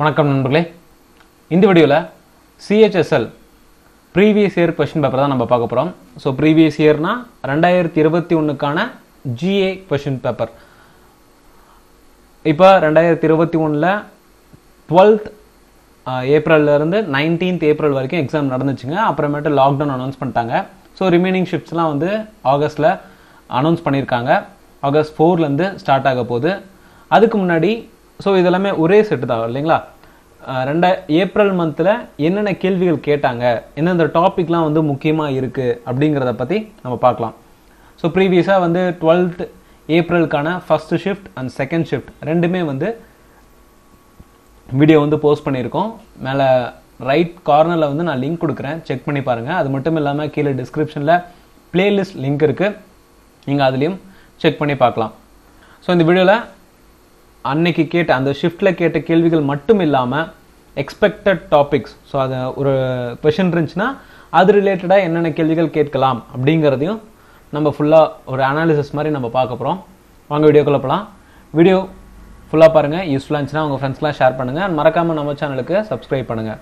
வணக்கம் நண்பர்களே இந்த வீடியோவில் CHSL previous year question paper தான் நம்ம பார்க்க போகிறோம் ஸோ ப்ரீவியஸ் இயர்னா ரெண்டாயிரத்தி இருபத்தி ஒன்றுக்கான ஜிஏ கொஷின் பேப்பர் இப்போ ரெண்டாயிரத்தி இருபத்தி ஒன்றில் டுவெல்த் ஏப்ரல்லேருந்து நைன்டீன்த் ஏப்ரல் வரைக்கும் எக்ஸாம் நடந்துச்சுங்க அப்புறமேட்டு லாக்டவுன் அனௌன்ஸ் பண்ணிட்டாங்க ஸோ ரிமைனிங் ஷிஃப்ட்ஸ்லாம் வந்து ஆகஸ்ட்டில் அனௌன்ஸ் பண்ணியிருக்காங்க ஆகஸ்ட் ஃபோர்லேருந்து ஸ்டார்ட் ஆக போகுது அதுக்கு முன்னாடி ஸோ இதெல்லாமே ஒரே செட்டு தான் இல்லைங்களா அஹ் ரெண்டா ஏப்ரல் மந்தில் என்னென்ன கேள்விகள் கேட்டாங்க எந்தெந்த டாபிக்லாம் வந்து முக்கியமாக இருக்குது அப்படிங்கிறத பற்றி நம்ம பார்க்கலாம் ஸோ ப்ரீவியஸாக வந்து டுவெல்த் ஏப்ரலுக்கான first shift and second shift ரெண்டுமே வந்து வீடியோ வந்து போஸ்ட் பண்ணியிருக்கோம் மேலே ரைட் கார்னரில் வந்து நான் லிங்க் கொடுக்குறேன் செக் பண்ணி பாருங்கள் அது மட்டும் இல்லாமல் கீழே டிஸ்கிரிப்ஷனில் பிளேலிஸ்ட் லிங்க் இருக்குது நீங்கள் அதுலேயும் செக் பண்ணி பார்க்கலாம் ஸோ இந்த வீடியோவில் அன்னைக்கு கேட்ட அந்த ஷிஃப்ட்டில் கேட்ட கேள்விகள் மட்டும் இல்லாமல் எக்ஸ்பெக்டட் டாபிக்ஸ் ஸோ அது ஒரு கொஷின் இருந்துச்சுன்னா அது ரிலேட்டடாக என்னென்ன கேள்விகள் கேட்கலாம் அப்படிங்கிறதையும் நம்ம ஃபுல்லாக ஒரு அனாலிசிஸ் மாதிரி நம்ம பார்க்க போகிறோம் வாங்க வீடியோக்குள்ள போகலாம் வீடியோ ஃபுல்லாக பாருங்கள் யூஸ்ஃபுல்லாக இருந்துச்சுன்னா உங்கள் ஃப்ரெண்ட்ஸ்லாம் ஷேர் பண்ணுங்கள் and மறக்காமல் நம்ம சேனலுக்கு சப்ஸ்கிரைப் பண்ணுங்கள்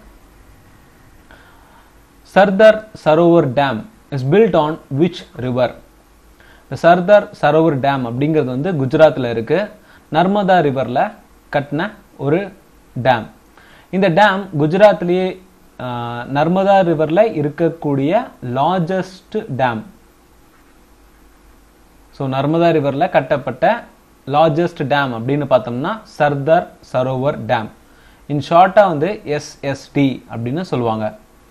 Sardar Sarovar dam is built on which river இந்த சர்தார் சரோவர் டேம் அப்படிங்கிறது வந்து குஜராத்தில் இருக்குது நர்மதா ரிவரில் கட்டின ஒரு டேம் இந்த டேம் குஜராத்லேயே ஆஹ், நர்மதா ரிவரில் இருக்கக்கூடிய லார்ஜஸ்ட் டேம் ஸோ நர்மதா ரிவரில் கட்டப்பட்ட லார்ஜஸ்ட் டேம் அப்படின்னு பார்த்தோம்னா சர்தார் சரோவர் டேம் இன் ஷார்ட்டாக வந்து எஸ்எஸ்டி அப்படின்னு சொல்லுவாங்க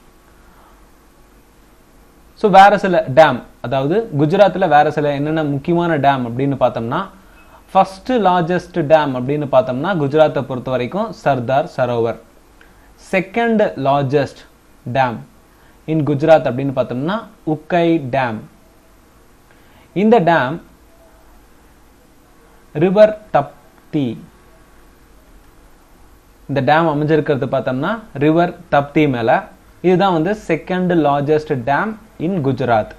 ஸோ வேற சில டேம் அதாவது குஜராத்தில் வேற சில என்னென்ன முக்கியமான டேம் அப்படின்னு பார்த்தோம்னா ஃபர்ஸ்ட் லார்ஜஸ்ட் டேம் அப்படின்னு பார்த்தோம்னா குஜராத்தை பொறுத்த வரைக்கும் Sardar Sarovar second largest dam in Gujarat அப்படின்னு பார்த்தோம்னா உக்கை டேம் இந்த டேம் ரிவர் தப்தி இந்த டேம் அமைஞ்சிருக்கிறது பார்த்தோம்னா ரிவர் தப்தி மேல இதுதான் வந்து second largest dam in Gujarat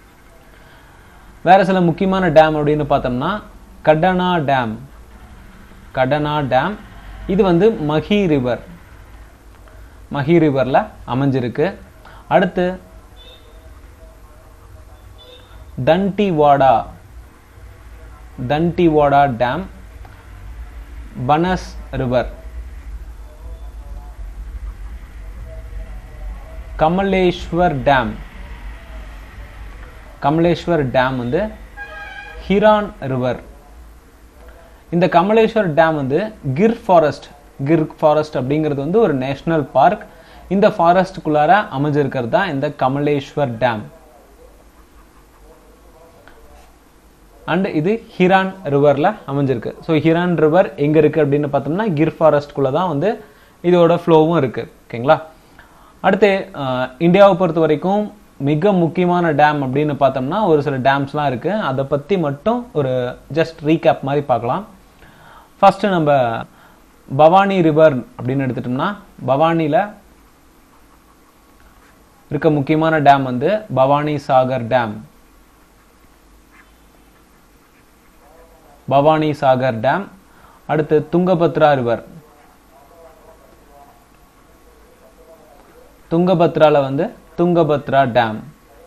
வேற சில முக்கியமான டேம் அப்படின்னு பார்த்தோம்னா கடனா டேம் கடனா டேம் இது வந்து மஹி ரிவர் மஹி ரிவர்ல அமைஞ்சிருக்கு அடுத்து Dantiwada Dantiwada dam Banas river Kamleshwar dam Kamleshwar dam வந்து ஹிரான் ரிவர் இந்த கமலேஸ்வர் டேம் வந்து கிர் ஃபாரஸ்ட் கிர் ஃபாரஸ்ட் அப்படிங்கிறது வந்து ஒரு நேஷனல் பார்க் இந்த ஃபாரஸ்ட்டுக்குள்ளார அமைஞ்சிருக்கிறது தான் இந்த கமலேஸ்வர் டேம் அண்ட் இது ஹிரான் ரிவரில் அமைஞ்சிருக்கு ஸோ ஹிரான் ரிவர் எங்கே இருக்குது அப்படின்னு பார்த்தோம்னா கிர் ஃபாரஸ்ட்குள்ளே தான் வந்து இதோட ஃப்ளோவும் இருக்குது ஓகேங்களா அடுத்து அஹ், இந்தியாவை பொறுத்த வரைக்கும் மிக முக்கியமான டேம் அப்படின்னு பார்த்தோம்னா ஒரு சில டேம்ஸ்லாம் இருக்குது அதை பற்றி மட்டும் ஒரு ஜஸ்ட் ரீகேப் மாதிரி பார்க்கலாம் ஃபஸ்ட்டு நம்ம பவானி ரிவர் அப்படின்னு எடுத்துட்டோம்னா பவானியில் இருக்க முக்கியமான டேம் வந்து பவானி சாகர் டேம் பவானி சாகர் டேம் அடுத்து துங்கபத்ரா ரிவர் துங்கபத்ரால வந்து துங்கபத்ரா டேம்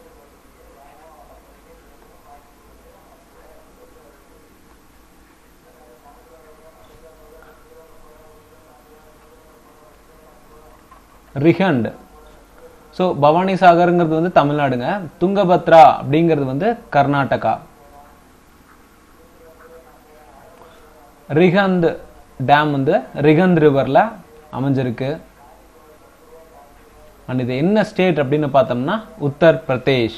ரிஹண்ட் ஸோ பவானி சாகருங்கிறது வந்து தமிழ்நாடுங்க துங்கபத்ரா அப்படிங்கிறது வந்து கர்நாடகா ரிகந்த் டேம் வந்து ரிகந்த் ரிவர்ல அமைஞ்சிருக்கு அண்ட் இது என்ன ஸ்டேட் அப்படின்னு பார்த்தோம்னா உத்தர் பிரதேஷ்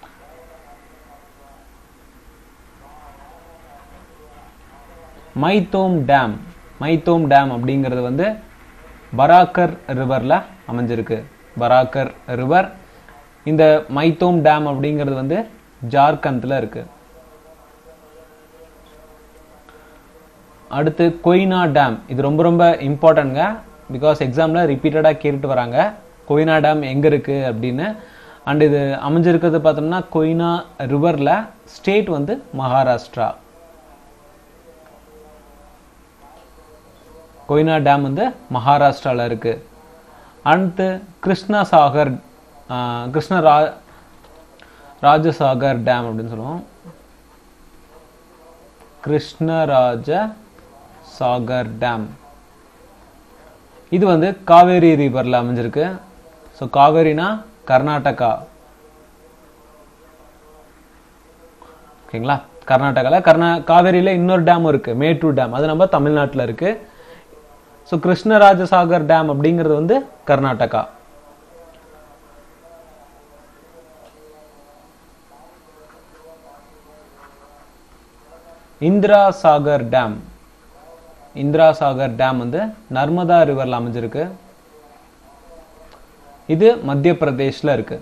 மைத்தோம் டேம் மைத்தோம் டேம் அப்படிங்கிறது வந்து பராக்கர் ரிவர்ல அமைஞ்சிருக்கு பராக்கர் ரிவர் இந்த மைத்தோம் டேம் அப்படிங்கிறது வந்து ஜார்க்கண்ட்ல இருக்கு அடுத்து கொய்னா டேம் இது ரொம்ப ரொம்ப இம்பார்ட்டன்ட்ங்க பிகாஸ் எக்ஸாமில் ரிப்பீட்டடாக கேட்டுட்டு வராங்க கொய்னா டேம் எங்கே இருக்குது அப்படின்னு அண்ட் இது அமைஞ்சிருக்கிறது பார்த்தோம்னா கொய்னா ரிவரில் ஸ்டேட் வந்து மகாராஷ்டிரா கொய்னா டேம் வந்து மகாராஷ்டிராவில் இருக்கு அடுத்து கிருஷ்ணா சாகர் ஆஹ், கிருஷ்ண ரா ராஜசாகர் டேம் அப்படின்னு சொல்லுவோம் கிருஷ்ணராஜ சாகர் டேம் இது வந்து காவேரி ரிவரில் அமைஞ்சிருக்கு ஸோ காவேரினா கர்நாடகா ஓகேங்களா கர்நாடகாவில் கர்நா காவேரியில் இன்னொரு டேம் இருக்கு மேட்டூர் டேம் அது நம்ம தமிழ்நாட்டில் இருக்கு ஸோ கிருஷ்ணராஜசாகர் டேம் அப்படிங்கிறது வந்து கர்நாடகா இந்திரா சாகர் டேம் இந்திரா சாகர் டேம் வந்து நர்மதா ரிவரில் அமைஞ்சிருக்கு இது மத்திய பிரதேஷ்ல இருக்கு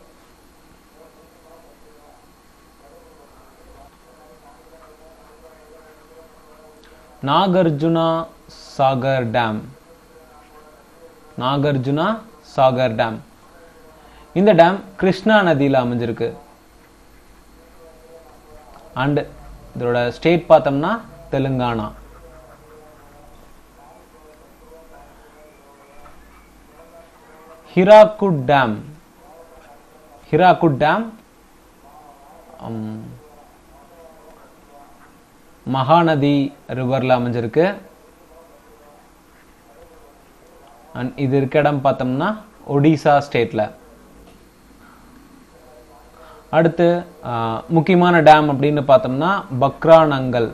நாகார்ஜுனா சாகர் டேம் நாகார்ஜுனா சாகர் டேம் இந்த டேம் கிருஷ்ணா நதியில் அமைஞ்சிருக்கு அண்ட் இதோட ஸ்டேட் பார்த்தோம்னா தெலுங்கானா ஹிராக்குட் டேம் ஹிராக்குட் டேம் மகாநதி ரிவரில் அமைஞ்சிருக்கு அண்ட் இது இருக்க இடம் பார்த்தோம்னா ஒடிசா ஸ்டேட்டில் அடுத்து ஆஹ், முக்கியமான டேம் அப்படின்னு பார்த்தோம்னா பக்ரானங்கல்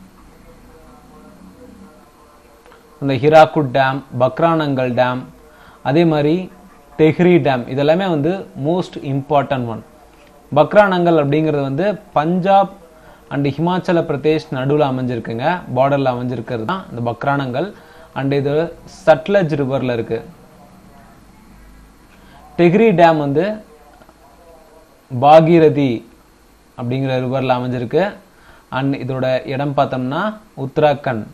இந்த ஹிராக்குட் டேம் பக்ரானங்கல் டேம் அதே மாதிரி தெஹ்ரி டேம் இதெல்லாமே வந்து மோஸ்ட் இம்பார்ட்டன்ட் ஒன் பக்ரானங்கல் அப்படிங்கிறது வந்து பஞ்சாப் அண்ட் ஹிமாச்சல பிரதேஷ் நடுவில் அமைஞ்சிருக்குங்க பார்டரில் அமைஞ்சிருக்கிறது தான் இந்த பக்ரானங்கல் அண்ட் இது சட்லஜ் ரிவரில் இருக்கு தெஹ்ரி டேம் வந்து பாகீரதி அப்படிங்கிற ரிவரில் அமைஞ்சிருக்கு அண்ட் இதோட இடம் பார்த்தோம்னா உத்தராகண்ட்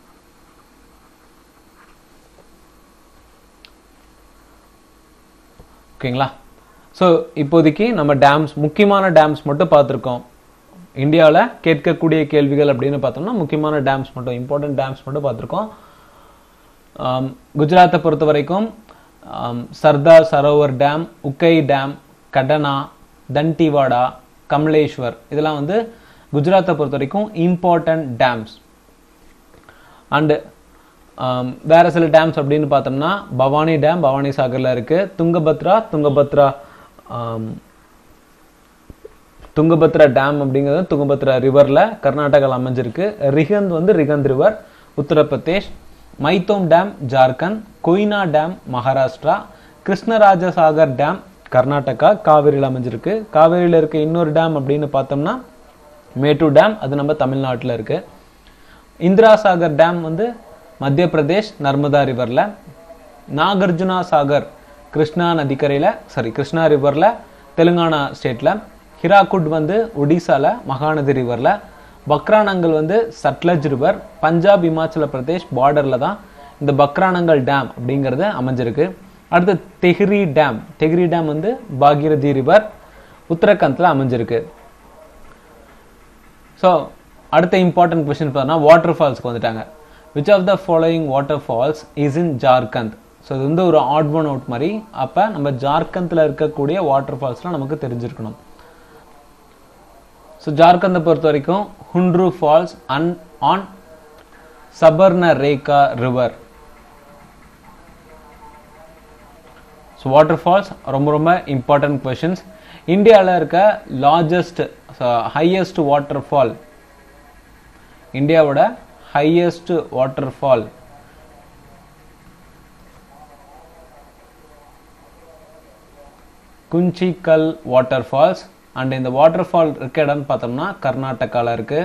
ஓகேங்களா ஸோ இப்போதைக்கு நம்ம டேம்ஸ் முக்கியமான டேம்ஸ் மட்டும் பார்த்துருக்கோம் இந்தியாவில் கேட்கக்கூடிய கேள்விகள் அப்படின்னு பார்த்தோம்னா முக்கியமான டேம்ஸ் மட்டும் இம்பார்ட்டன்ட் டேம்ஸ் மட்டும் பார்த்துருக்கோம் ஆம், குஜராத்தை பொறுத்த வரைக்கும் ஆம், சர்தார் சரோவர் டேம் உக்கை டேம் கடனா தன்டிவாடா கமலேஸ்வர் இதெல்லாம் வந்து குஜராத்தை பொறுத்த வரைக்கும் இம்பார்ட்டன்ட் டேம்ஸ் அண்டு வேற சில டேம்ஸ் அப்படின்னு பார்த்தோம்னா பவானி டேம் பவானி சாகர்ல இருக்கு துங்கபத்ரா துங்கபத்ரா ஆம், துங்கபத்ரா டேம் அப்படிங்கிறது துங்கபத்ரா ரிவர்ல கர்நாடகாவில் அமைஞ்சிருக்கு ரிகந்த் வந்து Rihand river Uttar Pradesh Maithon dam Jharkhand Koyna dam Maharashtra Krishnarajasagar dam Karnataka காவிரியில் அமைஞ்சிருக்கு காவிரியில் இருக்க இன்னொரு டேம் அப்படின்னு பார்த்தோம்னா மேட்டூர் டேம் அது நம்ம தமிழ்நாட்டில் இருக்கு இந்திரா சாகர் டேம் வந்து மத்திய பிரதேஷ் நர்மதா ரிவரில் நாகார்ஜுனா சாகர் கிருஷ்ணா நதிக்கரையில் சாரி கிருஷ்ணா ரிவரில் தெலுங்கானா ஸ்டேட்டில் ஹிராகுட் வந்து ஒடிசால மகாநதி ரிவரில் பக்ரானங்கல் வந்து சட்லஜ் ரிவர் பஞ்சாப் இமாச்சல பிரதேஷ் பார்டரில் தான் இந்த பக்ரானங்கல் டேம் அப்படிங்கிறது அமைஞ்சிருக்கு அடுத்து தெஹ்ரி டேம் தெஹ்ரி டேம் வந்து பாகீரதி ரிவர் உத்தரகாண்ட்ல அமைஞ்சிருக்கு ஸோ அடுத்த இம்பார்ட்டன்ட் கொஸ்டின் பார்த்தோம்னா வாட்டர் ஃபால்ஸ்க்கு வந்துட்டாங்க which of the following water falls is in Jharkhand so இது வந்து ஒரு ஆட் ஒன் அவுட் மாதிரி அப்போ நம்ம ஜார்க்கண்டில் இருக்கக்கூடிய வாட்டர் ஃபால்ஸ்லாம் நமக்கு தெரிஞ்சிருக்கணும் ஸோ ஜார்க்கண்டை பொறுத்த வரைக்கும் Hundru falls an on Subarnarekha river so water falls ரொம்ப ரொம்ப இம்பார்ட்டன்ட் கொஷின்ஸ் இந்தியாவில் இருக்க லார்ஜஸ்ட் ஹையஸ்ட் வாட்டர் ஃபால் இந்தியாவோட highest water fall Kunchikal water falls and இந்த வாட்டர் ஃபால் இருக்க இடம்னு பார்த்தோம்னா கர்நாடகாவில் இருக்கு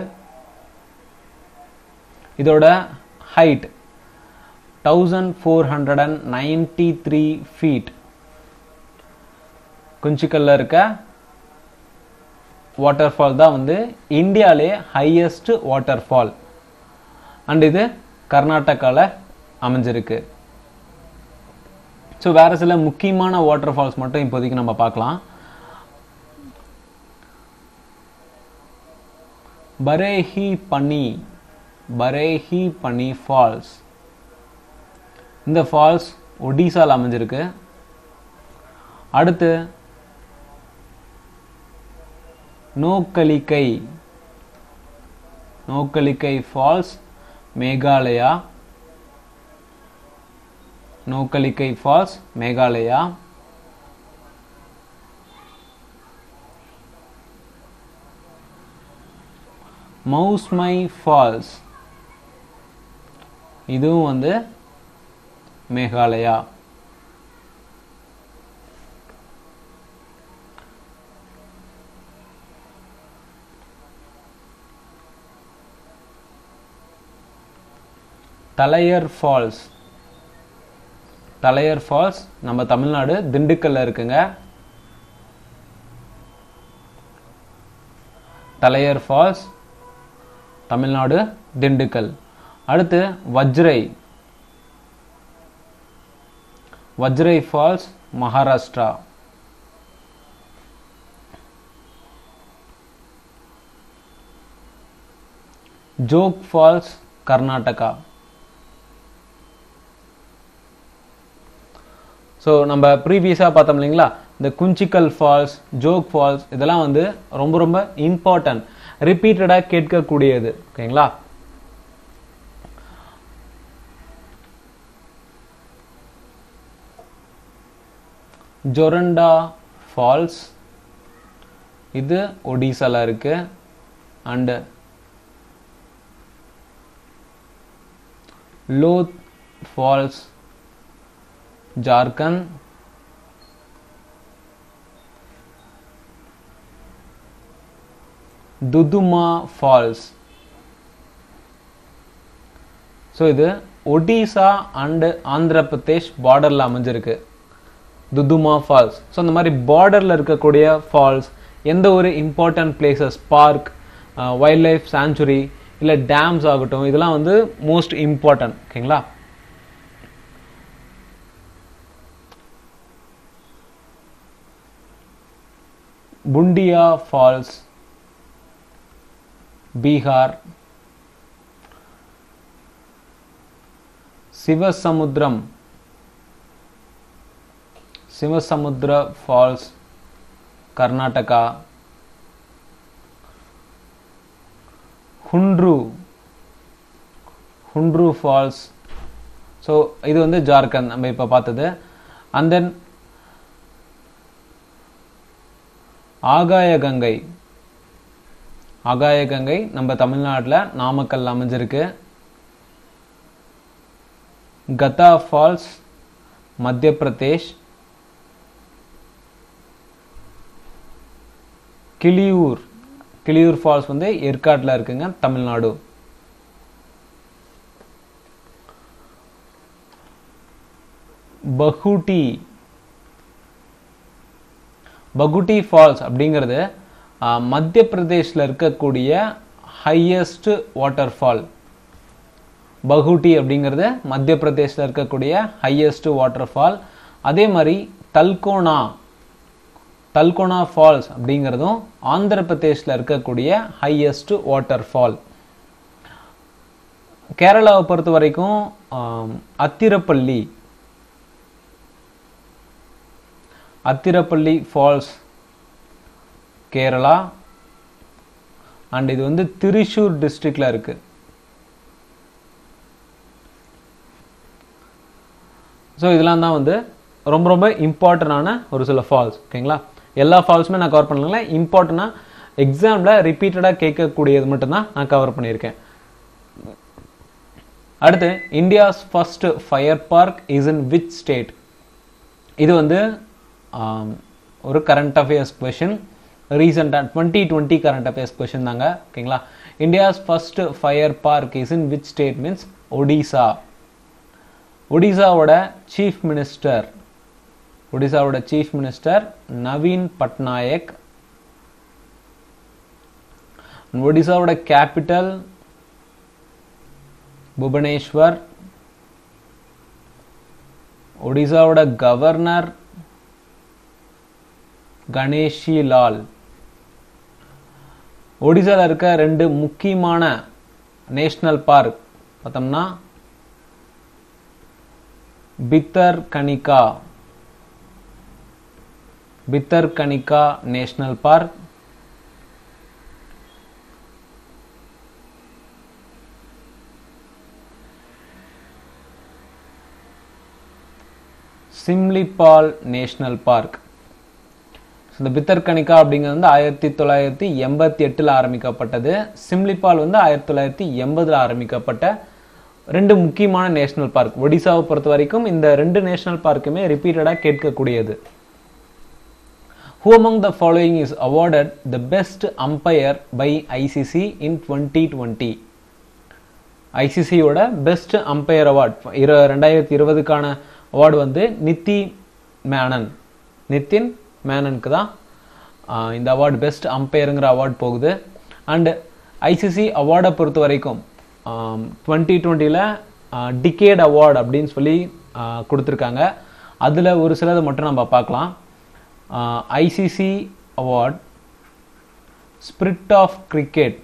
இதோட height thousand four hundred and ninety three feet குஞ்சிக்கல்ல இருக்க வாட்டர் ஃபால் தான் வந்து இந்தியாவிலே ஹையஸ்ட் வாட்டர் ஃபால் அண்ட் இது கர்நாடகாவில் அமைஞ்சிருக்கு ஸோ வேறு சில முக்கியமான வாட்டர் ஃபால்ஸ் மட்டும் இப்போதைக்கு நம்ம பார்க்கலாம் பரேஹி பனி பரேஹி பனி ஃபால்ஸ் இந்த ஃபால்ஸ் ஒடிசால அமைஞ்சிருக்கு அடுத்து Nohkalikai Nohkalikai falls Meghalaya Nohkalikai falls Meghalaya Mawsmai falls இதுவும் வந்து மேகாலயா தலையர் ஃபால்ஸ் தலையர் ஃபால்ஸ் நம்ம தமிழ்நாடு திண்டுக்கல்ல இருக்குங்க தலையர் ஃபால்ஸ் தமிழ்நாடு திண்டுக்கல் அடுத்து Vajrai Vajrai falls Maharashtra Jog falls Karnataka so நம்ம ப்ரீவியஸாக பார்த்தோம் இல்லைங்களா இந்த குஞ்சிக்கல் ஃபால்ஸ் ஜோக் ஃபால்ஸ் இதெல்லாம் வந்து ரொம்ப ரொம்ப இம்பார்ட்டன்ட் ரிப்பீட்டடாக கேட்கக்கூடியது ஓகேங்களா ஜொரண்டா ஃபால்ஸ் இது ஒடிசால இருக்கு and Lodh falls Jharkhand Dudhuma falls so இது ஒடிசா அண்டு ஆந்திர பிரதேஷ் பார்டரில் அமைஞ்சிருக்கு துதுமா ஃபால்ஸ் ஸோ இந்த மாதிரி பார்டரில் இருக்கக்கூடிய ஃபால்ஸ் எந்த ஒரு important places park wild life sanctuary இல்லை டேம்ஸ் ஆகட்டும் இதெல்லாம் வந்து மோஸ்ட் இம்பார்ட்டன்ட் ஓகேங்களா புண்டியா falls Bihar Shivasamudram Shivasamudra falls Karnataka Hundru Hundru falls so இது வந்து ஜார்க்கண்ட் நம்ம இப்போ பார்த்தது அண்ட் தென் ஆகாய கங்கை ஆகாய கங்கை நம்ம தமிழ்நாட்டில் நாமக்கல் அமைஞ்சிருக்கு கதா ஃபால்ஸ் மத்திய பிரதேஷ் கிளியூர் கிளியூர் ஃபால்ஸ் வந்து ஏற்காட்டில் இருக்குங்க தமிழ்நாடு பகுட்டி பகுட்டி ஃபால்ஸ் அப்படிங்கிறது ஆஹ், மத்திய பிரதேஷில் இருக்கக்கூடிய ஹையஸ்ட் வாட்டர் ஃபால் பகுட்டி அப்படிங்கிறது மத்திய பிரதேஷில் இருக்கக்கூடிய ஹையஸ்ட் வாட்டர் ஃபால் அதே மாதிரி தல்கோனா தல்கோனா ஃபால்ஸ் அப்படிங்கிறதும் ஆந்திர பிரதேஷில் இருக்கக்கூடிய ஹையஸ்ட் வாட்டர் ஃபால் கேரளாவை பொறுத்த வரைக்கும் ஆம், அத்திரப்பள்ளி அத்திரப்பள்ளி ஃபால்ஸ் கேரளா அண்ட் இது வந்து திரிஷூர் டிஸ்ட்ரிக்ட்ல இருக்கு ஸோ இதெல்லாம் தான் வந்து ரொம்ப ரொம்ப இம்பார்ட்டண்டான ஒரு சில ஃபால்ஸ் ஓகேங்களா எல்லா ஃபால்ஸுமே நான் கவர் பண்ணல இம்பார்ட்டண்டாக எக்ஸாமில் ரிப்பீட்டடாக கேட்கக்கூடியது மட்டும்தான் நான் கவர் பண்ணியிருக்கேன் அடுத்து India's first fire park is in which state இது வந்து ஆம், ஒரு கரண்ட் அஃபேர்ஸ் கொஷின் ரீசெண்டாக twenty twenty current affairs question தாங்க ஓகேங்களா India's first fire park is in which state means Odisha ஒடிசாவோட சீஃப் மினிஸ்டர் ஒடிசாவோட சீஃப் மினிஸ்டர் நவீன் பட்நாயக் ஒடிசாவோட கேபிட்டல் புவனேஸ்வர் ஒடிசாவோட கவர்னர் கணேஷி லால் ஒடிசால இருக்க ரெண்டு முக்கியமான நேஷனல் பார்க் பார்த்தோம்னா Bhitar Kanika Bhitar Kanika national park Simlipal national park இந்த பித்தர்கனிகா அப்படிங்கிறது வந்து ஆயிரத்தி தொள்ளாயிரத்தி எண்பத்தி எட்டில் ஆரம்பிக்கப்பட்டது சிம்லிபால் வந்து ஆயிரத்தி தொள்ளாயிரத்தி எண்பதில் ஆரம்பிக்கப்பட்ட ரெண்டு முக்கியமான நேஷனல் பார்க் ஒடிசாவை பொறுத்த வரைக்கும் இந்த ரெண்டு நேஷனல் பார்க்குமே ரிப்பீட்டடாக கேட்கக்கூடியது Who among the following is awarded the best umpire by ICC in 2020? ஐசிசியோட பெஸ்ட் அம்பையர் அவார்ட் இரு ரெண்டாயிரத்தி இருபதுக்கான அவார்டு வந்து நித்தி மேனன் நித்தின் மேனனுக்கு தான் ஆஹ், இந்த அவார்டு பெஸ்ட் அம்பையருங்கிற அவார்டு போகுது அண்ட் ஐசிசி அவார்டை பொறுத்த வரைக்கும் டுவெண்ட்டி டுவெண்ட்டியில் டிகேட் அவார்டு அப்படின்னு சொல்லி ஆஹ், கொடுத்துருக்காங்க அதில் ஒரு சிலதை மட்டும் நம்ம பார்க்கலாம் ICC award spirit of cricket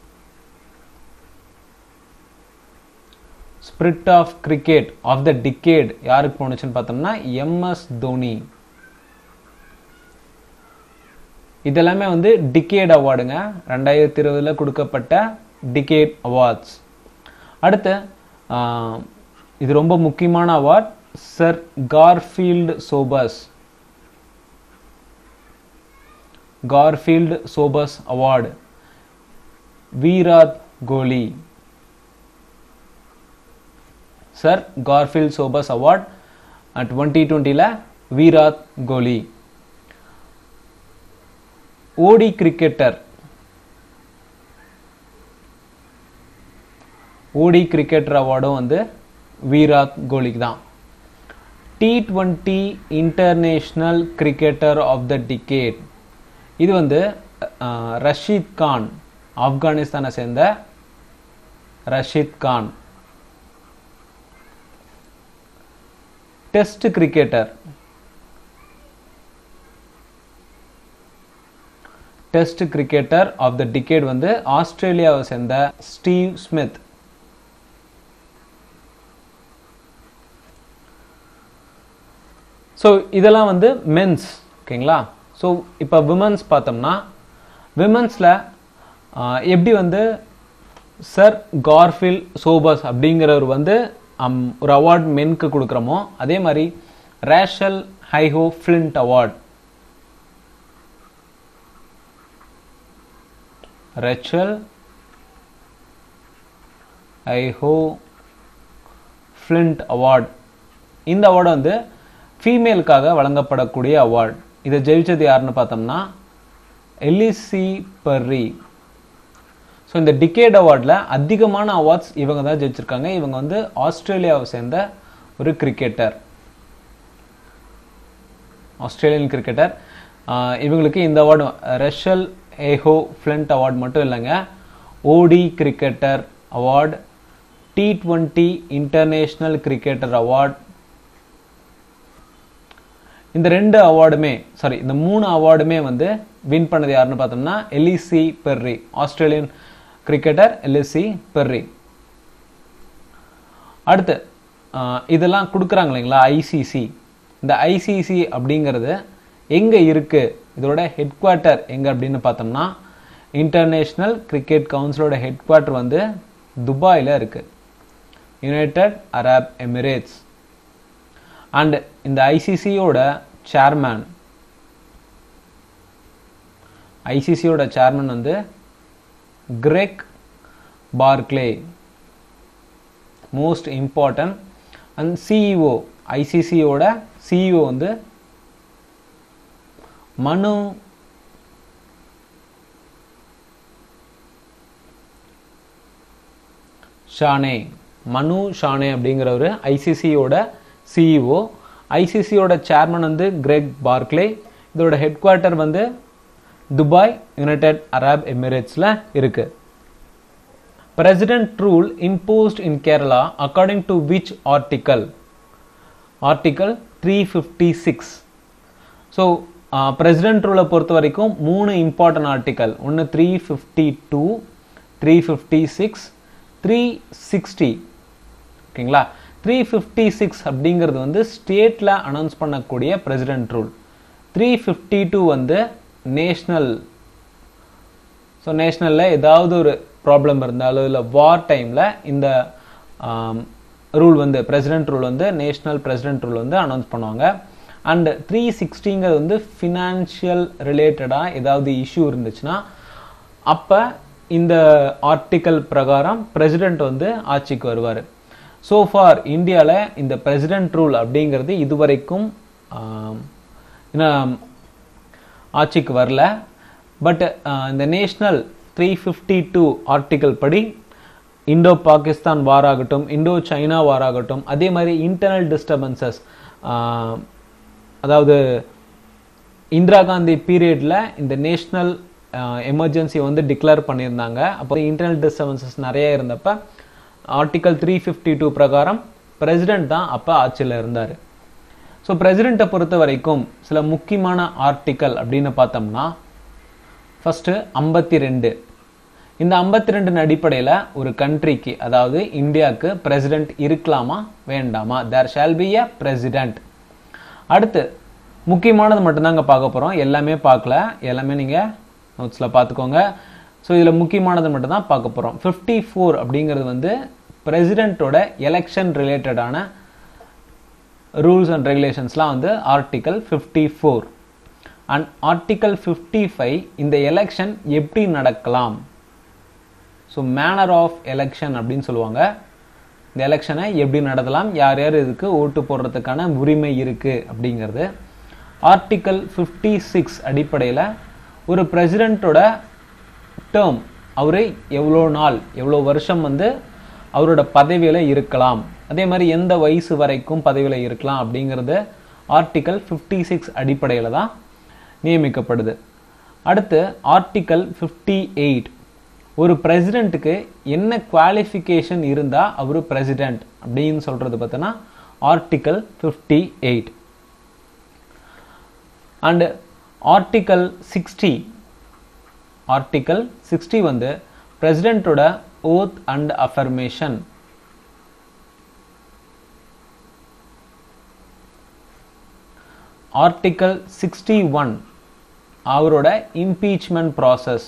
spirit of cricket of the decade யாருக்கு போனுச்சுன்னு பார்த்தோம்னா எம்எஸ் தோனி இதெல்லாமே வந்து டிகேட் அவார்டுங்க ரெண்டாயிரத்தி இருபதுல கொடுக்கப்பட்ட டிகேட் அவார்ட்ஸ் அடுத்து ஆஹ், இது ரொம்ப முக்கியமான award sir Garfield Sobers Garfield Sobers award Virat Kohli sir Garfield Sobers award twenty டுவெண்ட்டியில் வீராத் கோலி ஓடி கிரிக்கெட்டர் ஓடி கிரிக்கெட்டர் அவார்டும் வந்து வீராத் கோலிக்கு தான் T twenty international cricketer of the decade இது வந்து அஹ், ரஷீத் கான் ஆப்கானிஸ்தானை சேர்ந்த Rashid Khan test cricketer test cricketer of the decade வந்து ஆஸ்திரேலியாவை சேர்ந்த ஸ்டீவ் ஸ்மித் ஸோ இதெல்லாம் வந்து மென்ஸ் ஓகேங்களா ஸோ இப்போ விமன்ஸ் பார்த்தோம்னா விமன்ஸில் எப்படி வந்து சர் கார்ஃபில் சோபஸ் அப்படிங்கிறவர் வந்து um, ஒரு அவார்ட் மென்க்கு கொடுக்குறோமோ அதே மாதிரி Rachael Heyhoe Flint award Rachael Heyhoe Flint award இந்த அவார்டு வந்து ஃபீமேலுக்காக வழங்கப்படக்கூடிய அவார்ட் இதை ஜெயிச்சது யாருன்னு பார்த்தோம்னா எலிசி பர்ரி ஸோ இந்த டிகேட் அவார்டில் அதிகமான அவார்ட்ஸ் இவங்க தான் ஜெயிச்சிருக்காங்க இவங்க வந்து ஆஸ்திரேலியாவை சேர்ந்த ஒரு கிரிக்கெட்டர் ஆஸ்திரேலியன் கிரிக்கெட்டர் இவங்களுக்கு இந்த அவார்டு ரெஷல் ஏஹோ ஃப்ளண்ட் அவார்டு மட்டும் இல்லைங்க ODI cricketer award T twenty international cricketer award இந்த ரெண்டு அவார்டுமே சாரி இந்த மூணு அவார்டுமே வந்து வின் பண்ணது யாருன்னு பார்த்தோம்னா Ellyse Perry Australian cricketer Ellyse Perry அடுத்து ஆஹ், இதெல்லாம் கொடுக்குறாங்க இல்லைங்களா ஐசிசி இந்த ஐசிசி அப்படிங்கிறது எங்கே இருக்கு இதோட ஹெட் குவார்ட்டர் எங்கே அப்படின்னு பார்த்தோம்னா இன்டர்நேஷ்னல் கிரிக்கெட் கவுன்சிலோட ஹெட் குவார்ட்டர் வந்து துபாயில் இருக்கு யுனைடெட் அரப் எமிரேட்ஸ் அண்ட் இந்த ஐசிசியோட சேர்மேன் ஐசிசியோட சேர்மன் வந்து Greg Barclay most important and CEO ஐசிசியோட சிஇஓ வந்து மனு ஷானே மனு ஷானே அப்படிங்கிறவர் ஐசிசியோட சிஇஓ ஐசிசியோட சேர்மன் வந்து கிரெக் பார்க்லே இதோட ஹெட் குவார்ட்டர் வந்து துபாய் யுனைடெட் அரப் எமிரேட்ஸில் இருக்கு president rule imposed in Kerala according to which article article three fifty six so president ரூலை பொறுத்த வரைக்கும் மூணு இம்பார்ட்டன்ட் ஆர்டிக்கல் ஒன்று three fifty two three fifty six three sixty ஓகேங்களா த்ரீ ஃபிஃப்டி சிக்ஸ் அப்படிங்கிறது வந்து ஸ்டேட்டில் அனௌன்ஸ் பண்ணக்கூடிய president rule three fifty two வந்து நேஷ்னல் ஸோ நேஷ்னலில் ஏதாவது ஒரு ப்ராப்ளம் இருந்தாலும் இல்லை வார் டைமில் இந்த ரூல் வந்து பிரசிடென்ட் ரூல் வந்து நேஷ்னல் பிரசிடென்ட் ரூல் வந்து அனௌன்ஸ் பண்ணுவாங்க அண்ட் த்ரீ சிக்ஸ்டிங்கிறது வந்து ஃபினான்ஷியல் ரிலேட்டடாக ஏதாவது இஷ்யூ இருந்துச்சுன்னா அப்போ இந்த ஆர்டிக்கல் பிரகாரம் பிரசிடென்ட் வந்து ஆட்சிக்கு வருவார் ஸோ ஃபார் இந்தியாவில் இந்த பிரசிடென்ட் ரூல் அப்படிங்கிறது இதுவரைக்கும் இன்னும் ஆட்சிக்கு வரல பட் இந்த national three fifty two article படி இண்டோ பாகிஸ்தான் வார் ஆகட்டும் இண்டோ சைனா வார் ஆகட்டும் அதே மாதிரி இன்டர்னல் டிஸ்டர்பன்சஸ் அதாவது இந்திரா காந்தி பீரியடில் இந்த நேஷ்னல் எமர்ஜென்சி வந்து டிக்ளேர் பண்ணியிருந்தாங்க அப்போ இன்டர்னல் டிஸ்டர்பன்சஸ் நிறைய இருந்தப்ப ஆர்டிக்கல் த்ரீ ஃபிஃப்டி டூ பிரகாரம் பிரசிடென்ட் தான் அப்போ ஆட்சியில் இருந்தார் ஸோ பிரசிடெண்ட்டை பொறுத்த வரைக்கும் சில முக்கியமான ஆர்டிக்கல் அப்படின்னு பார்த்தோம்னா ஃபஸ்ட்டு ஐம்பத்தி ரெண்டு இந்த ஐம்பத்தி ரெண்டின் அடிப்படையில் ஒரு கண்ட்ரிக்கு அதாவது இந்தியாவுக்கு பிரசிடென்ட் இருக்கலாமா வேண்டாமா there shall be a president அடுத்து முக்கியமானது மட்டும்தாங்க பார்க்க போகிறோம் எல்லாமே பார்க்கல எல்லாமே நீங்கள் நோட்ஸில் பார்த்துக்கோங்க ஸோ இதில் முக்கியமானது மட்டும் தான் பார்க்க போகிறோம் ஃபிஃப்டி ஃபோர் அப்படிங்கிறது வந்து பிரசிடென்ட்டோட எலெக்ஷன் ரிலேட்டடான ரூல்ஸ் அண்ட் ரெகுலேஷன்ஸ்லாம் வந்து article fifty four and article fifty five இந்த எலெக்ஷன் எப்படி நடக்கலாம் ஸோ மேனர் ஆஃப் எலெக்ஷன் அப்படின்னு சொல்லுவாங்க இந்த எலெக்ஷனை எப்படி நடத்தலாம் யார் யார் இதுக்கு ஓட்டு போடுறதுக்கான உரிமை இருக்குது அப்படிங்கிறது ஆர்டிக்கல் ஃபிஃப்டி சிக்ஸ் அடிப்படையில் ஒரு பிரசிடெண்ட்டோட டேர்ம் அவர் எவ்வளோ நாள் எவ்வளோ வருஷம் வந்து அவரோட பதவியில் இருக்கலாம் அதே மாதிரி எந்த வயசு வரைக்கும் பதவியில் இருக்கலாம் அப்படிங்கிறது ஆர்டிக்கல் ஃபிஃப்டி சிக்ஸ் அடிப்படையில் தான் நியமிக்கப்படுது அடுத்து ஆர்டிக்கல் ஃபிஃப்டி எயிட் ஒரு பிரசிடெண்ட்டுக்கு என்ன குவாலிஃபிகேஷன் இருந்தால் அவர் பிரசிடெண்ட் அப்படின்னு சொல்கிறது பார்த்தோன்னா article fifty eight and article sixty article sixty வந்து பிரசிடெண்ட்டோட oath and affirmation article sixty one அவரோட இம்பீச்மெண்ட் ப்ராசஸ்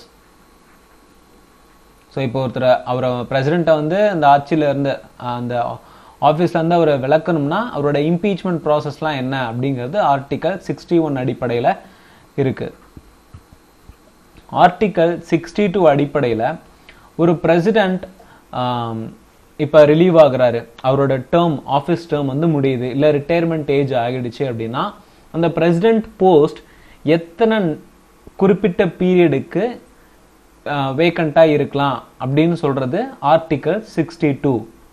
ஸோ இப்போ ஒருத்தர் அவரை பிரசிடெண்ட்டை வந்து அந்த ஆட்சியில் இருந்து அந்த ஆஃபீஸில் இருந்து அவரை விளக்கணும்னா அவரோட இம்பீச்மெண்ட் ப்ராசஸ்லாம் என்ன அப்படிங்கிறது ஆர்டிக்கல் சிக்ஸ்டி ஒன் அடிப்படையில் இருக்குது ஆர்டிக்கல் சிக்ஸ்டி டூ அடிப்படையில் ஒரு பிரசிடெண்ட் இப்போ ரிலீவ் ஆகுறாரு அவரோட டேர்ம் ஆஃபீஸ் டேர்ம் வந்து முடியுது இல்லை ரிட்டையர்மெண்ட் ஏஜ் ஆகிடுச்சு அப்படின்னா அந்த பிரசிடெண்ட் போஸ்ட் எத்தனை குறிப்பிட்ட பீரியடுக்கு வேக்கண்ட்டாக இருக்கலாம் அப்படின்னு சொல்கிறது article sixty two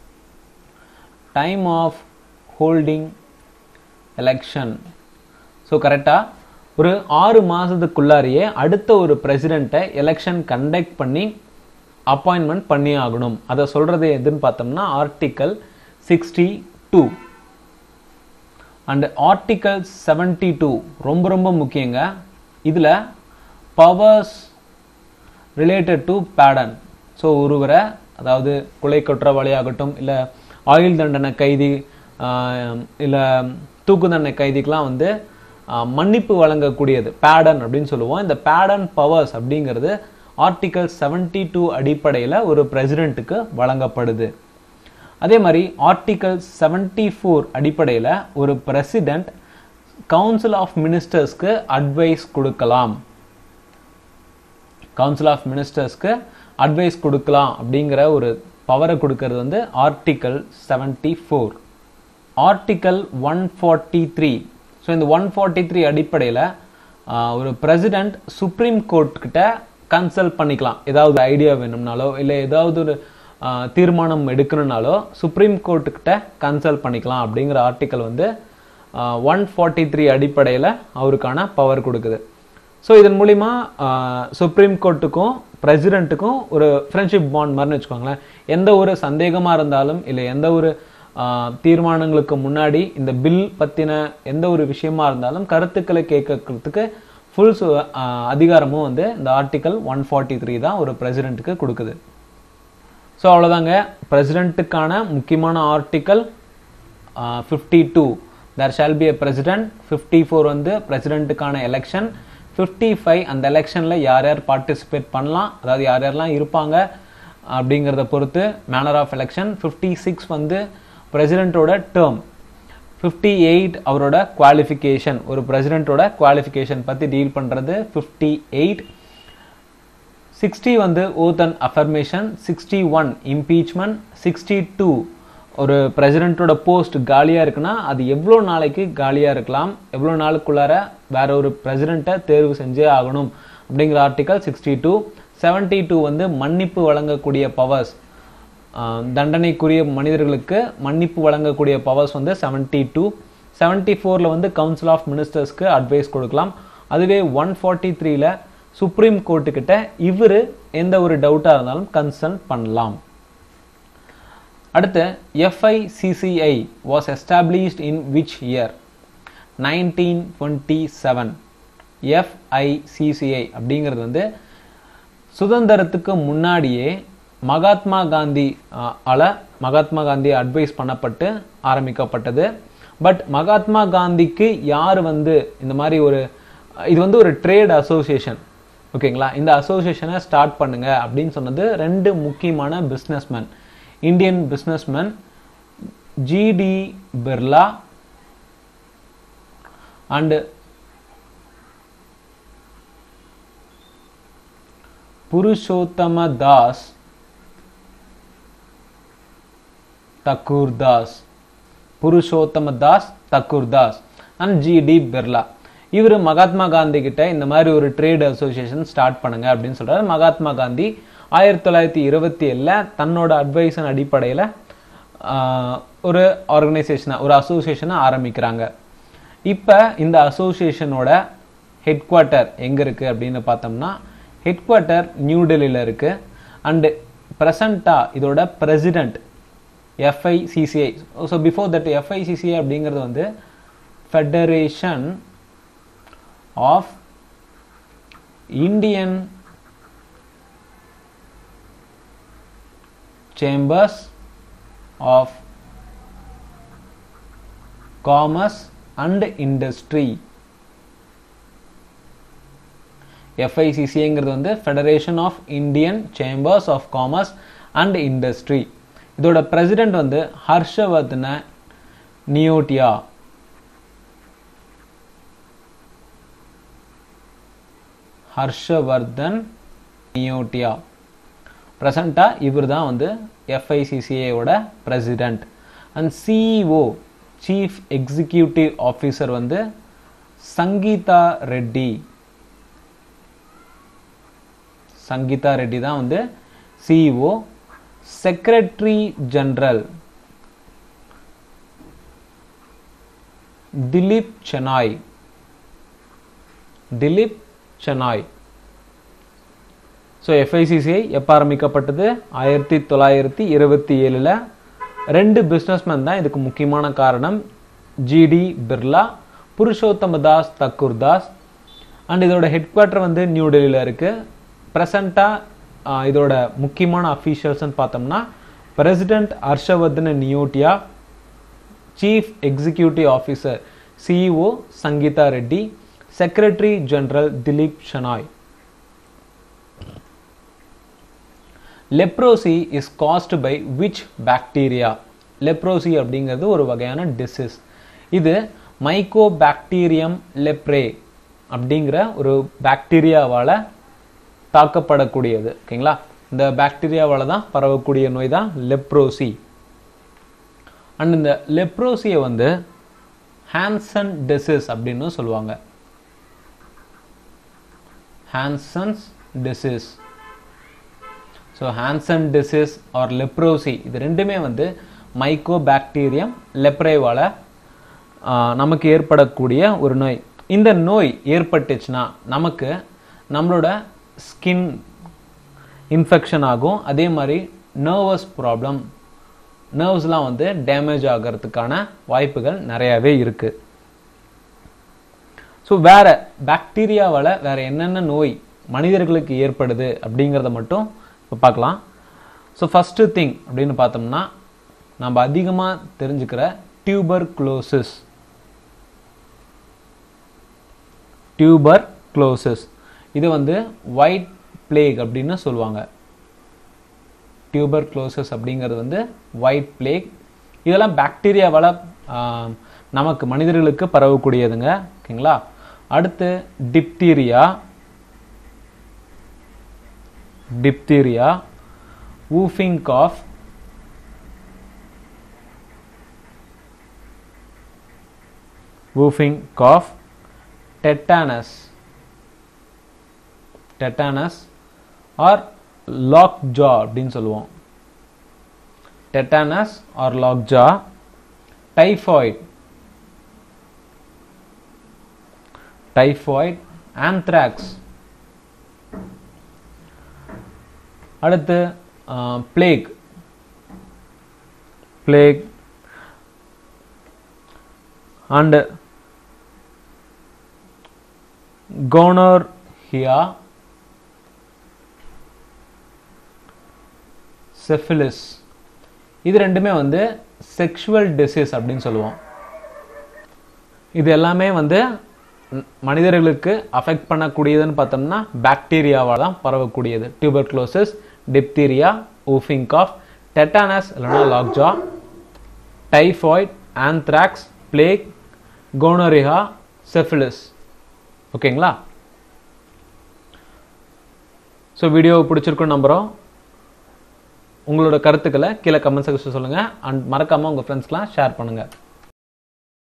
time of holding election so கரெக்டாக ஒரு ஆறு மாதத்துக்குள்ளாரியே அடுத்த ஒரு பிரசிடெண்ட்டை எலெக்ஷன் கண்டக்ட் பண்ணி அப்பாயின்மெண்ட் பண்ணி ஆகணும் அதை சொல்கிறது எதுன்னு பார்த்தோம்னா article sixty two and article seventy two ரொம்ப ரொம்ப முக்கியங்க இதில் powers related to pardon so ஒருவரை அதாவது கொலை குற்றவாளியாகட்டும் இல்லை ஆயுள் தண்டனை கைதி இல்லை தூக்கு தண்டனை கைதிக்கெலாம் வந்து மன்னிப்பு வழங்கக்கூடியது பேடன் அப்படின்னு சொல்லுவோம் இந்த பேடன் பவர்ஸ் அப்படிங்கிறது ஆர்டிக்கல் செவன்டி டூ அடிப்படையில் ஒரு பிரசிடெண்ட்டுக்கு வழங்கப்படுது அதே மாதிரி ஆர்டிக்கல் செவன்டி ஃபோர் அடிப்படையில் ஒரு பிரசிடெண்ட் கவுன்சில் ஆஃப் மினிஸ்டர்ஸ்க்கு அட்வைஸ் கொடுக்கலாம் கவுன்சில் ஆஃப் மினிஸ்டர்ஸ்க்கு அட்வைஸ் கொடுக்கலாம் அப்படிங்கிற ஒரு பவரை கொடுக்கறது வந்து article seventy four article one forty three so இந்த ஒன் ஃபார்ட்டி த்ரீ அடிப்படையில் ஒரு பிரசிடெண்ட் சுப்ரீம் கோர்ட் கிட்ட கன்சல்ட் பண்ணிக்கலாம் ஏதாவது ஐடியா வேணும்னாலோ இல்லை ஏதாவது ஒரு தீர்மானம் எடுக்கணும்னாலோ சுப்ரீம் கோர்ட்டுக்கிட்ட கன்சல்ட் பண்ணிக்கலாம் அப்படிங்கிற ஆர்டிக்கல் வந்து ஒன் ஃபார்ட்டி த்ரீ அடிப்படையில் அவருக்கான பவர் கொடுக்குது ஸோ இதன் மூலிமா சுப்ரீம் கோர்ட்டுக்கும் பிரசிடெண்ட்டுக்கும் ஒரு ஃப்ரெண்ட்ஷிப் பாண்ட் மாதிரின்னு வச்சுக்கோங்களேன் எந்த ஒரு சந்தேகமாக இருந்தாலும் இல்லை எந்த ஒரு தீர்மானங்களுக்கு முன்னாடி இந்த பில் பற்றின எந்த ஒரு விஷயமா இருந்தாலும் கருத்துக்களை கேட்கறதுக்கு ஃபுல் அதிகாரமும் வந்து இந்த ஆர்டிக்கல் ஒன் ஃபார்ட்டி த்ரீ தான் ஒரு பிரசிடெண்ட்டுக்கு கொடுக்குது ஸோ அவ்வளோதாங்க பிரசிடெண்ட்டுக்கான முக்கியமான article fifty two there shall be a president fifty four வந்து பிரசிடென்ட்டுக்கான எலெக்ஷன் ஃபிஃப்டி ஃபைவ் அந்த எலெக்ஷனில் யார் யார் பார்ட்டிசிபேட் பண்ணலாம் அதாவது யார் யாரெல்லாம் இருப்பாங்க அப்படிங்கிறத பொறுத்து manner of election fifty six வந்து பிரசிடென்ட்டோட டேர்ம் ஃபிஃப்டி எயிட் அவரோட குவாலிஃபிகேஷன் ஒரு பிரசிடென்ட்டோட குவாலிஃபிகேஷன் பற்றி டீல் பண்ணுறது ஃபிஃப்டி எயிட் சிக்ஸ்டி வந்து oath and affirmation sixty one impeachment sixty two ஒரு பிரசிடென்ட்டோட போஸ்ட் காலியாக இருக்குன்னா அது எவ்வளோ நாளைக்கு காலியாக இருக்கலாம் எவ்வளோ நாளுக்குள்ளார வேற ஒரு பிரசிடென்ட்டை தேர்வு செஞ்சே ஆகணும் அப்படிங்கிற article sixty two seventy two வந்து மன்னிப்பு வழங்கக்கூடிய பவர்ஸ் தண்டனைக்குரிய மனிதர்களுக்கு மன்னிப்பு வழங்கக்கூடிய பவர்ஸ் வந்து செவன்டி டூ செவன்டி ஃபோரில் வந்து கவுன்சில் ஆஃப் மினிஸ்டர்ஸ்க்கு அட்வைஸ் கொடுக்கலாம் அதுவே ஒன் ஃபார்ட்டி த்ரீல சுப்ரீம் கோர்ட்டுக்கிட்ட இவர் எந்த ஒரு டவுட்டாக இருந்தாலும் கன்சல்ட் பண்ணலாம் அடுத்து FICCI was established in which year nineteen twenty seven FICCI அப்படிங்கிறது வந்து சுதந்திரத்துக்கு முன்னாடியே மகாத்மா காந்தி அஹ், ஆல மகாத்மா காந்தி அட்வைஸ் பண்ணப்பட்டு ஆரம்பிக்கப்பட்டது பட் மகாத்மா காந்திக்கு யார் வந்து இந்த மாதிரி ஒரு இது வந்து ஒரு ட்ரேட் அசோசியேஷன் ஓகேங்களா இந்த அசோசியேஷனை ஸ்டார்ட் பண்ணுங்க அப்படின்னு சொன்னது ரெண்டு முக்கியமான businessman Indian businessman G D Birla and Purushottama Das Thakur Das Purushottama Das Thakur Das and G D Birla இவர் மகாத்மா காந்தி கிட்ட இந்த மாதிரி ஒரு ட்ரேட் அசோசியேஷன் ஸ்டார்ட் பண்ணுங்க அப்படின்னு சொல்றாரு மகாத்மா காந்தி ஆயிரத்தி தொள்ளாயிரத்தி இருபத்தி ஏழில் தன்னோட அட்வைஸின் அடிப்படையில் ஒரு ஆர்கனைசேஷனை ஒரு அசோசியேஷனை ஆரம்பிக்கிறாங்க இப்போ இந்த அசோசியேஷனோட ஹெட் குவார்ட்டர் எங்கே இருக்குது அப்படின்னு பார்த்தோம்னா ஹெட் குவார்ட்டர் நியூ டெல்லியில் இருக்குது அண்டு ப்ரெசண்ட்டாக இதோட president FICCI so before that FICCI அப்படிங்கிறது வந்து federation of Indian chambers of commerce and industry எஃப்ஐசிசிங்கிறது வந்து federation of Indian chambers of commerce and industry இதோட பிரசிடென்ட் வந்து ஹர்ஷவர்தன நியோட்டியா ஹர்ஷவர்தன் நியோட்டியா ப்ரெசண்ட்டாக இவர் தான் வந்து எஃப்ஐசிசிஏயோட president and CEO chief executive officer வந்து சங்கீதா ரெட்டி சங்கீதா ரெட்டி தான் வந்து CEO secretary general Dilip Chenoy Dilip Chenoy so FICCI எப்போ ஆரம்பிக்கப்பட்டது ஆயிரத்தி தொள்ளாயிரத்தி இருபத்தி ஏழில் ரெண்டு பிஸ்னஸ்மேன் தான் இதுக்கு முக்கியமான காரணம் ஜிடி பிர்லா புருஷோத்தம தாஸ் தக்கூர் தாஸ் அண்ட் இதோட ஹெட் குவார்ட்டர் வந்து நியூ டெல்லியில் இருக்குது ப்ரெசண்ட்டாக இதோட முக்கியமான அஃபீஷியல்ஸ்னு பார்த்தோம்னா president Harshavardhana Neotia chief executive officer CEO Sangita Reddy secretary general Dilip Shenoy leprosy is caused by which bacteria leprosy அப்படிங்கிறது ஒரு வகையான டிசீஸ் இது மைக்கோ பாக்டீரியம் லெப்ரே அப்படிங்கிற ஒரு பாக்டீரியாவால் தாக்கப்படக்கூடியது ஓகேங்களா இந்த பாக்டீரியாவால் தான் பரவக்கூடிய நோய் தான் லெப்ரோசி அண்ட் இந்த லெப்ரோசியை வந்து ஹான்சன் டிசீஸ் அப்படின்னு சொல்லுவாங்க Hansen's disease so Hansen disease or leprosy இது ரெண்டுமே வந்து மைக்கோ பாக்டீரியம் லெப்ரேவால் நமக்கு ஏற்படக்கூடிய ஒரு நோய் இந்த நோய் ஏற்பட்டுச்சுன்னா நமக்கு நம்மளோட ஸ்கின் இன்ஃபெக்ஷன் ஆகும் அதே மாதிரி நர்வஸ் ப்ராப்ளம் நர்வ்ஸ்லாம் வந்து டேமேஜ் ஆகிறதுக்கான வாய்ப்புகள் நிறையாவே இருக்குது ஸோ வேற பாக்டீரியாவால் வேற என்னென்ன நோய் மனிதர்களுக்கு ஏற்படுது அப்படிங்கிறத மட்டும் இப்போ பார்க்கலாம் ஸோ ஃபஸ்ட்டு திங் அப்படின்னு பார்த்தோம்னா நம்ம அதிகமாக தெரிஞ்சுக்கிற டியூபர்குலோசிஸ் டியூபர் க்ளோசஸ் இது வந்து ஒயிட் பிளேக் அப்படின்னு சொல்லுவாங்க டியூபர் க்ளோசஸ் அப்படிங்கிறது வந்து ஒயிட் பிளேக் இதெல்லாம் பாக்டீரியாவால் நமக்கு மனிதர்களுக்கு பரவக்கூடியதுங்க ஓகேங்களா அடுத்து diphtheria diphtheria whooping cough whooping cough tetanus tetanus or lock jaw அப்படின்னு சொல்லுவோம் tetanus or lock jaw typhoid typhoid anthrax அடுத்து plague plague and gonorrhea syphilis இது ரெண்டுமே வந்து செக்ஷுவல் டிசீஸ் அப்படின்னு சொல்லுவோம் இது எல்லாமே வந்து ம், மனிதர்களுக்கு அஃபெக்ட் பண்ணக்கூடியதுன்னு பார்த்தோம்னா பாக்டீரியாவால் தான் பரவக்கூடியது tuberculosis diphtheria whooping cough tetanus இல்லைனா lockjaw typhoid anthrax plague gonorrhoea syphilis ஓகேங்களா ஸோ வீடியோ பிடிச்சிருக்குன்னு நம்புகிறோம் உங்களோட கருத்துக்களை கீழே கமெண்ட் செக்ஷன் சொல்லுங்கள் அண்ட் மறக்காமல் உங்கள் ஃப்ரெண்ட்ஸ்க்கெலாம் ஷேர் பண்ணுங்கள்